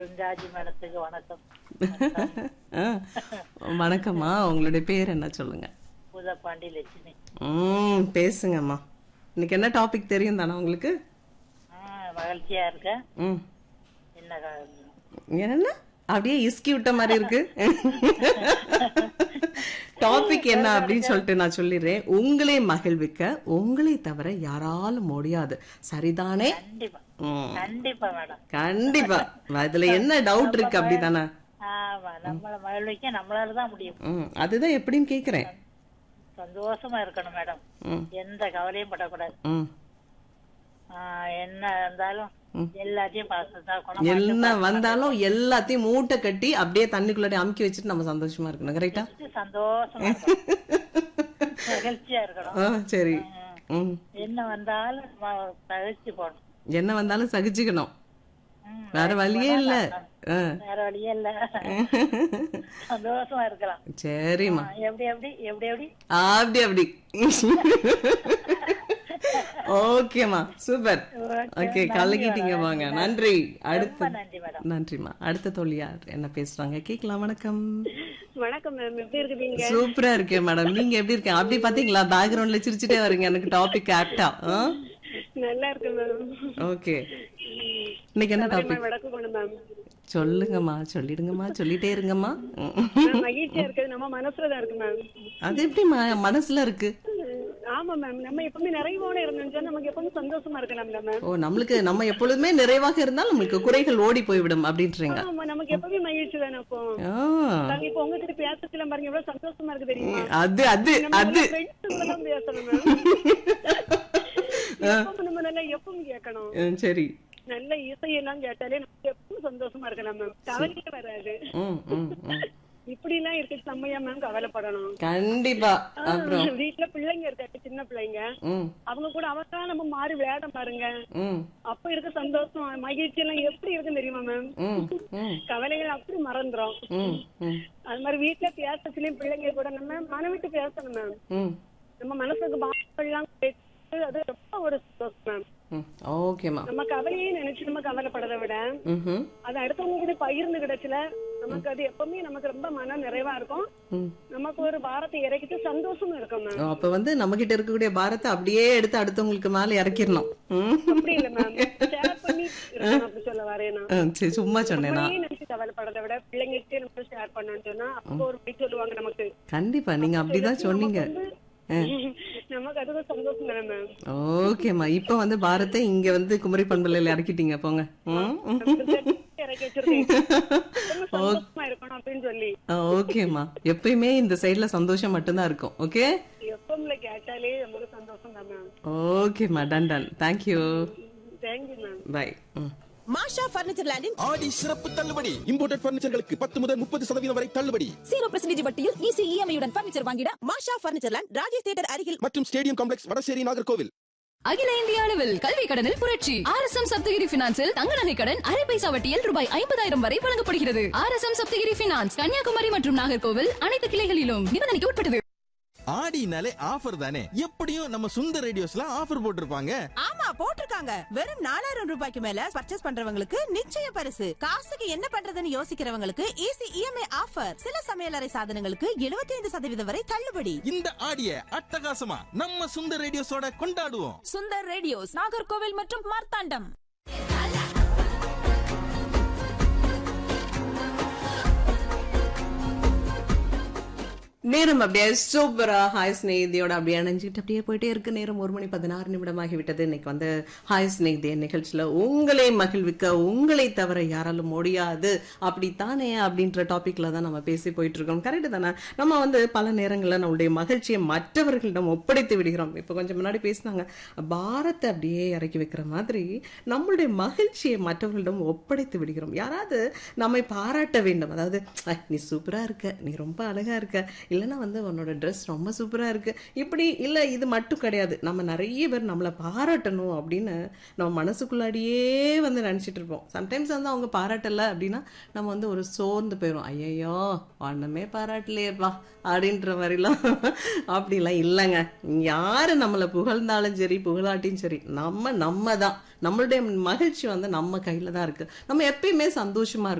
ராஜி மேடத்துக்கு வணக்கம் ஆ, வணக்கம்மா உங்களுடைய பேர் என்ன சொல்லுங்க பூதப்பாண்டி லட்சுமி ம் பேசுங்கம்மா இன்னைக்கு என்ன டாபிக் தெரியும் தானே உங்களுக்கு ஆ, மகிழ்ச்சியா இருக்க ம் என்ன கா- என்ன அப்படியே இஸ்கி விட்ட மாதிரி இருக்கு டாபிக் என்ன அப்படின்னு சொல்லிட்டு நான் சொல்லிடுறேன் உங்களை மகிழ்விக்க உங்களை தவிர யாராலும் முடியாது சரிதானே கண்டிப்பா ம், கண்டிப்பா மேடம் கண்டிப்பா அதுல என்ன டவுட் இருக்கு அப்படிதானே ஆமா நம்மள மகிழ்விக்க நம்மளால தான் முடியும் ம், அதுதான் எப்படின்னு கேக்குறேன் சந்தோஷமா இருக்கணும் மேடம் ம், எந்த கவலையும் படக்கூடாது ம். ஆ, என்ன இருந்தாலும் எல்லாத்தையும் பாசத்தா குணம் என்ன வந்தாலும் எல்லாத்தையும் மூட்டை கட்டி அப்படியே தண்ணிக்குள்ளாடி அமுக்கி வச்சுட்டு நம்ம சந்தோஷமா இருக்கணும் கரெக்டா சந்தோஷமா இருக்கணும் மகிழ்ச்சியா இருக்கணும் ஆ சரி ம் என்ன வந்தாலும் நம்ம தவிர்த்து போகணும் என்ன வந்தாலும் சகிச்சுக்கணும் ம், வேற வழியே இல்ல ஆ. வேற வழியே இல்ல சந்தோஷமா இருக்கலாம் சரிம்மா ஆ, எப்படி எப்படி எப்படி எப்படி அப்படி அப்படி ஓகேம்மா சூப்பர் ஓகே கலக்கிட்டீங்க வாங்க நன்றி அடுத்து ரொம்ப நன்றி மேடம் நன்றிம்மா அடுத்த தோழியார் என்ன பேசுறாங்க கேக்கலாம் வணக்கம் வணக்கம் மேம் எப்படி இருக்குதீங்க சூப்பரா இருக்கேன் மேடம் நீங்க எப்படி இருக்கீங்க அப்படி பாத்தீங்களா பேக்ரவுண்ட்ல சிரிச்சுட்டே வரீங்க எனக்கு டாபிக் ஆப்டா நல்லா இருக்கு மேம் ஓகே இன்னைக்கு என்ன டாபிக் வடக்கு கொண்டு மேம் சொல்லுங்கம்மா சொல்லிடுங்கம்மா சொல்லிட்டே இருங்கம்மா ம். மேம், மகிழ்ச்சியா இருக்குது நம்ம மனசுல தான் இருக்கு மேம் அது எப்படி ம- மனசுல இருக்கு ஆமா மேம் நம்ம எப்பவுமே நிறைவோட இருந்தோம்னா நமக்கு எப்பவுமே சந்தோஷமா இருக்கலாம்ல மேம் ஓ நம்மளுக்கு நம்ம எப்பொழுதுமே நிறைவாக இருந்தால் நம்மளுக்கு குறைகள் ஓடி போய்விடும் அப்படின்றீங்க ஆமா நமக்கு எப்பவுமே மகிழ்ச்சி தானே அப்போ ஆ, நாங்க இப்ப உங்ககிட்ட பேசத்துல பாருங்க எவ்வளவு சந்தோஷமா இருக்கு தெரியுமா அது அது அது friends எல்லாம் பேசணும் மேம் எப்பவும் நம்ம நல்லா எப்பவும் கேட்கணும் ம், சரி நல்ல இசையெல்லாம் கேட்டாலே நமக்கு எப்பவும் சந்தோஷமா இருக்கலாம் மேம் கவலையே வராது ம், ம், ம். இப்படி எல்லாம் இருக்கு செம்மையா மேம் கவலைப்படணும் கண்டிப்பா அப்புறம் வீட்டுல பிள்ளைங்க இருக்காங்க சின்ன பிள்ளைங்க ம், அவங்க கூட அவங்க நம்ம மாறி விளையாட பாருங்க ம், அப்ப இருக்க சந்தோஷம் மகிழ்ச்சி எல்லாம் எப்படி இருக்குன்னு தெரியுமா மேம் ம், ம், கவலைகள் அப்படி மறந்துரும் ம், ம், அது மாதிரி வீட்டுல பேசச்சுலயும் பிள்ளைங்க கூட நம்ம மனவிட்டு பேசணும் மேம் ம், நம்ம மனசுக்கு பாடெல்லாம் கேட்டு அது ரொம்ப ஒரு சந்தோஷம் மேம் ம். ஓகேம்மா நம்ம கவலையே நினைச்சு நம்ம கவலைப்படுறதை விட ம்ஹும். அது அடுத்தவங்க கூட பகிர்ந்து கிடைச்சல நமக்கு அது எப்பவுமே நமக்கு ரொம்ப மன நிறைவா இருக்கும் ம். நமக்கு ஒரு பாரத்தை இறக்கிட்டு சந்தோஷமா இருக்கும் மேம் ஓ, அப்ப வந்து நம்ம கிட்ட இருக்கக்கூடிய பாரத்தை அப்படியே எடுத்து அடுத்தவங்களுக்கு மேல இறக்கிடணும் ம். அப்படி இல்ல மேம் ஷேர் பண்ணி இருக்கணும் அப்படி சொல்ல வரேன் நான் ம், சரி சும்மா சொன்னேனா நம்மளே நினைச்சு கவலைப்படுறதை விட பிள்ளைங்கள்ட்டே நம்ம ஷேர் பண்ணோம்னு சொன்னா அப்போ ஒரு படி சொல்லுவாங்க நமக்கு கண்டிப்பா நீங்க அப்படிதான் சொன்னீங்க நமக்கு அதுதான் சந்தோஷம் தானே மேம் ஓகேம்மா இப்ப வந்து பாரத்தை இங்க வந்து குமரி பண்பலையில இறக்கிட்டீங்க போங்க ம், ம். இறக்கி வச்சிருக்கேன் ரொம்ப சந்தோஷமா இருக்கணும் அப்படின்னு சொல்லி ஓகேம்மா எப்பயுமே இந்த சைடுல சந்தோஷம் மட்டும்தான் இருக்கும் ஓகே எப்பவும்ல கேட்டாலே நமக்கு சந்தோஷம் தான் மேம் ஓகேம்மா done done thank you thank you ma'am bye ம் மாஷா பர்னிச்சர் லேண்டின் ஆடி சிறப்பு தள்ளுபடி இம்போர்ட்டட் பர்னிச்சர்களுக்கு பத்து முதல் முப்பது சதவீதம் வரை தள்ளுபடி ஜீரோ பர்சன்டேஜ் வட்டியில் ஈஸி இஎம்ஐயுடன் பர்னிச்சர் வாங்கிட Masha furniture land Rajesh theatre அருகில் மற்றும் ஸ்டேடியம் காம்ப்ளெக்ஸ் வடசேரி நாகர்கோவில் அகில இந்திய அளவில் கல்வி கடனில் புரட்சி ஆர் எஸ் எம் சப்தகிரி பினான்சில் தங்க நகை கடன் அரை பைசா வட்டியில் ரூபாய் ஐம்பதாயிரம் வரை வழங்கப்படுகிறது R S M Sapthagiri finance Kanyakumari மற்றும் நாகர்கோவில் அனைத்து கிளைகளிலும் நிபந்தனைக்கு உட்பட்டது ஆடினாலே ஆஃபர் தானே எப்படியும் நம்ம சுந்தர் ரேடியோஸ்ல ஆஃபர் போட்டிருப்பாங்க ஆமா போட்டிருக்காங்க வெறும் நாலாயிரம் ரூபாய்க்கு மேல பர்ச்சேஸ் பண்றவங்களுக்கு நிச்சய பரிசு காசுக்கு என்ன பண்றதுன்னு யோசிக்கிறவங்களுக்கு ஈஸி இஎம்ஐ ஆஃபர் சில சமையலறை சாதனங்களுக்கு 75% சதவீதம் வரை தள்ளுபடி இந்த ஆடிய அட்டகாசமா நம்ம சுந்தர் ரேடியோஸோட கொண்டாடுவோம் சுந்தர் ரேடியோஸ் நாகர்கோவில் மற்றும் மார்த்தாண்டம் நேரம் அப்படியே சூப்பரா ஹாய் ஸ்நேகிதியோட அப்படியே அணைஞ்சிட்டு அப்படியே போயிட்டே இருக்கு நேரம் ஒரு மணி பதினாறு நிமிடமாகி விட்டது இன்னைக்கு வந்து ஹாய் ஸ்நேகிதி நிகழ்ச்சியில உங்களை மகிழ்விக்க உங்களை தவிர யாராலும் முடியாது அப்படித்தானே அப்படின்ற டாபிக்ல தான் நம்ம பேசி போயிட்டு இருக்கோம் கரெக்ட் தானே நம்ம வந்து பல நேரங்களில் நம்மளுடைய மகிழ்ச்சியை மற்றவர்களிடம் ஒப்படைத்து விடுகிறோம் இப்போ கொஞ்சம் முன்னாடி பேசினாங்க பாரத்தை அப்படியே இறக்கி வைக்கிற மாதிரி நம்மளுடைய மகிழ்ச்சியை மற்றவர்களிடம் ஒப்படைத்து விடுகிறோம் யாராவது நம்மை பாராட்ட வேண்டும் அதாவது "ஐ, நீ சூப்பரா இருக்க நீ ரொம்ப அழகா இருக்க இல்ல இல்லைன்னா வந்து உன்னோட ட்ரெஸ் ரொம்ப சூப்பரா இருக்கு இப்படி இல்ல இது மட்டும் கிடையாது நம்ம நிறைய பேர் நம்மளை பாராட்டணும் அப்படின்னு நம்ம மனசுக்குள்ளாடியே வந்து நினைச்சிட்டு இருப்போம் சம்டைம்ஸ் வந்து அவங்க பாராட்டல அப்படின்னா நம்ம வந்து ஒரு சோர்ந்து போயிடும் ஐயையோ ஒண்ணுமே பாராட்டலையேப்பா அப்படின்ற மாதிரிலாம் அப்படிலாம் இல்லைங்க யாரு நம்மளை புகழ்ந்தாலும் சரி புகழாட்டியும் சரி நம்ம நம்ம தான் நம்மளுடைய மகிழ்ச்சி வந்து நம்ம கையில தான் இருக்கு நம்ம எப்பயுமே சந்தோஷமா இருக்கணும்